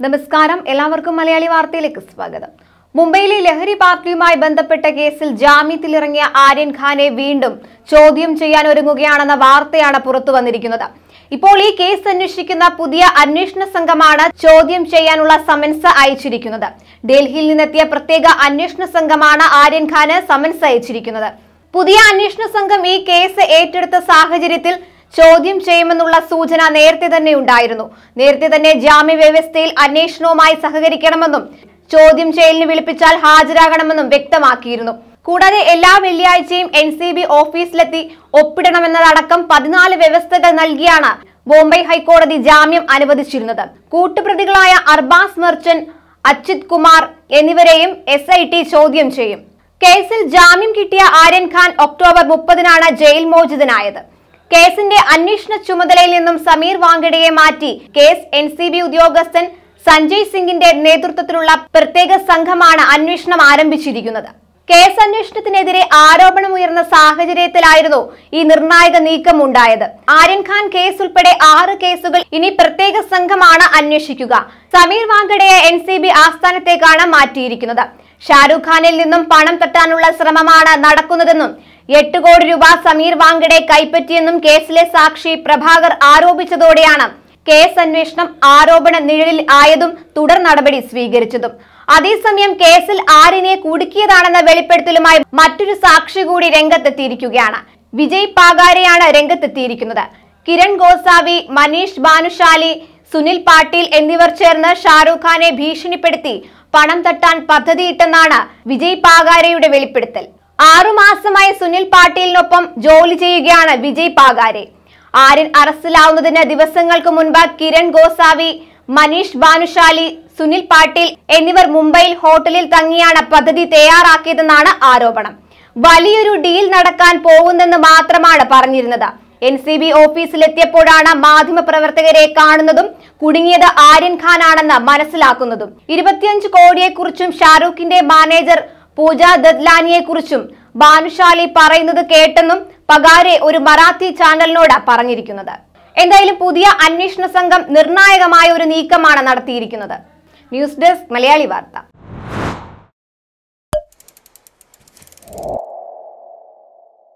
നമസ്കാരം എല്ലാവർക്കും മലയാളി വാർത്തയിലേക്ക് സ്വാഗതം മുംബൈയിലെ ലഹരി പാർട്ടിയുമായി ബന്ധപ്പെട്ട കേസിൽ ജാമ്യത്തിലിറങ്ങിയ ആര്യൻ ഖാനെ വീണ്ടും ചോദ്യം ചെയ്യാൻ ഒരുങ്ങുകയാണെന്ന വാർത്തയാണ് പുറത്തു വന്നിരിക്കുന്നത് ഇപ്പോൾ ഈ കേസ് അന്വേഷിക്കുന്ന പുതിയ അന്വേഷണ സംഘമാണ് ചോദ്യം ചെയ്യാനുള്ള സമൻസ് അയച്ചിരിക്കുന്നത് ഡൽഹിയിൽ നിന്നെത്തിയ പ്രത്യേക അന്വേഷണ സംഘമാണ് ആര്യൻ ഖാന് സമൻസ് അയച്ചിരിക്കുന്നത് പുതിയ അന്വേഷണ സംഘം ഈ കേസ് ഏറ്റെടുത്ത സാഹചര്യത്തിൽ ചോദ്യം ചെയ്യുമെന്നുള്ള സൂചന നേരത്തെ തന്നെ ഉണ്ടായിരുന്നു നേരത്തെ തന്നെ ജാമ്യ വ്യവസ്ഥയിൽ അന്വേഷണവുമായി സഹകരിക്കണമെന്നും ചോദ്യം ചെയ്യലിന് വിളിപ്പിച്ചാൽ ഹാജരാകണമെന്നും വ്യക്തമാക്കിയിരുന്നു കൂടാതെ എല്ലാ വെള്ളിയാഴ്ചയും എൻ സി ബി ഓഫീസിലെത്തി ഒപ്പിടണമെന്നതടക്കം പതിനാല് വ്യവസ്ഥകൾ നൽകിയാണ് ബോംബെ ഹൈക്കോടതി ജാമ്യം അനുവദിച്ചിരുന്നത് കൂട്ടുപ്രതികളായ അർബാസ് മെർച്ചന്റ് അച്യുത് കുമാർ എന്നിവരെയും എസ് ഐ ടി ചോദ്യം ചെയ്യും കേസിൽ ജാമ്യം കിട്ടിയ ആര്യൻ ഖാൻ ഒക്ടോബർ മുപ്പതിനാണ് ജയിൽ മോചിതനായത് കേസിന്റെ അന്വേഷണ ചുമതലയിൽ നിന്നും സമീർ വാങ്കഡയെ മാറ്റി കേസ് എൻ സി ബി ഉദ്യോഗസ്ഥൻ സഞ്ജയ് സിംഗിന്റെ നേതൃത്വത്തിലുള്ള പ്രത്യേക സംഘമാണ് അന്വേഷണം ആരംഭിച്ചിരിക്കുന്നത് കേസ് അന്വേഷണത്തിനെതിരെ ആരോപണമുയർന്ന സാഹചര്യത്തിലായിരുന്നു ഈ നിർണായക നീക്കം ഉണ്ടായത് ആര്യൻ ഖാൻ കേസ് ഉൾപ്പെടെ ആറ് കേസുകൾ ഇനി പ്രത്യേക സംഘമാണ് അന്വേഷിക്കുക സമീർ വാങ്കഡയെ എൻ സി ബി ആസ്ഥാനത്തേക്കാണ് മാറ്റിയിരിക്കുന്നത് ഷാരൂഖ് ഖാനിൽ നിന്നും പണം തട്ടാനുള്ള ശ്രമമാണ് നടക്കുന്നതെന്നും എട്ട് കോടി രൂപ സമീർ വാങ്കഡെ കൈപ്പറ്റിയെന്നും കേസിലെ സാക്ഷി പ്രഭാകർ ആരോപിച്ചതോടെയാണ് കേസ് അന്വേഷണം ആരോപണ നിഴലിൽ ആയതും തുടർ നടപടി സ്വീകരിച്ചതും അതേസമയം കേസിൽ ആരിനെ കുടുക്കിയതാണെന്ന വെളിപ്പെടുത്തലുമായി മറ്റൊരു സാക്ഷി കൂടി രംഗത്തെത്തിയിരിക്കുകയാണ് വിജയ് പാഗാരെയാണ് രംഗത്തെത്തിയിരിക്കുന്നത് കിരൺ ഗോസാവി മനീഷ് ഭാനുശാലി സുനിൽ പാട്ടീൽ എന്നിവർ ചേർന്ന് ഷാരൂഖ് ഖാനെ ഭീഷണിപ്പെടുത്തി പണം തട്ടാൻ പദ്ധതിയിട്ടെന്നാണ് വിജയ് പാഗാരയുടെ വെളിപ്പെടുത്തൽ ആറുമാസമായി സുനിൽ പാട്ടീലിനൊപ്പം ജോലി ചെയ്യുകയാണ് വിജയ് പാഗാരെ ആര്യൻ അറസ്റ്റിലാവുന്നതിന് ദിവസങ്ങൾക്ക് മുൻപ് കിരൺ ഗോസാവി മനീഷ് ഭാനുശാലി സുനിൽ പാട്ടീൽ എന്നിവർ മുംബൈയിൽ ഹോട്ടലിൽ തങ്ങിയാണ് പദ്ധതി തയ്യാറാക്കിയതെന്നാണ് ആരോപണം വലിയൊരു ഡീൽ നടക്കാൻ പോകുന്നെന്ന് മാത്രമാണ് പറഞ്ഞിരുന്നത് എൻ സി ബി ഓഫീസിലെത്തിയപ്പോഴാണ് മാധ്യമപ്രവർത്തകരെ കാണുന്നതും കുടുങ്ങിയത് ആര്യൻ ഖാൻ ആണെന്ന് മനസ്സിലാക്കുന്നതും ഇരുപത്തിയഞ്ച് കോടിയെക്കുറിച്ചും ഷാരൂഖിന്റെ മാനേജർ പൂജ ദദ്ലാനിയെ കുറിച്ചും ഭാനുശാലി പറയുന്നത് കേട്ടെന്നും പകാരെ ഒരു മറാത്തി ചാനലിനോട് പറഞ്ഞിരിക്കുന്നത് എന്തായാലും പുതിയ അന്വേഷണ സംഘം നിർണായകമായ ഒരു നീക്കമാണ് നടത്തിയിരിക്കുന്നത് ന്യൂസ് ഡെസ്ക് മലയാളി വാർത്ത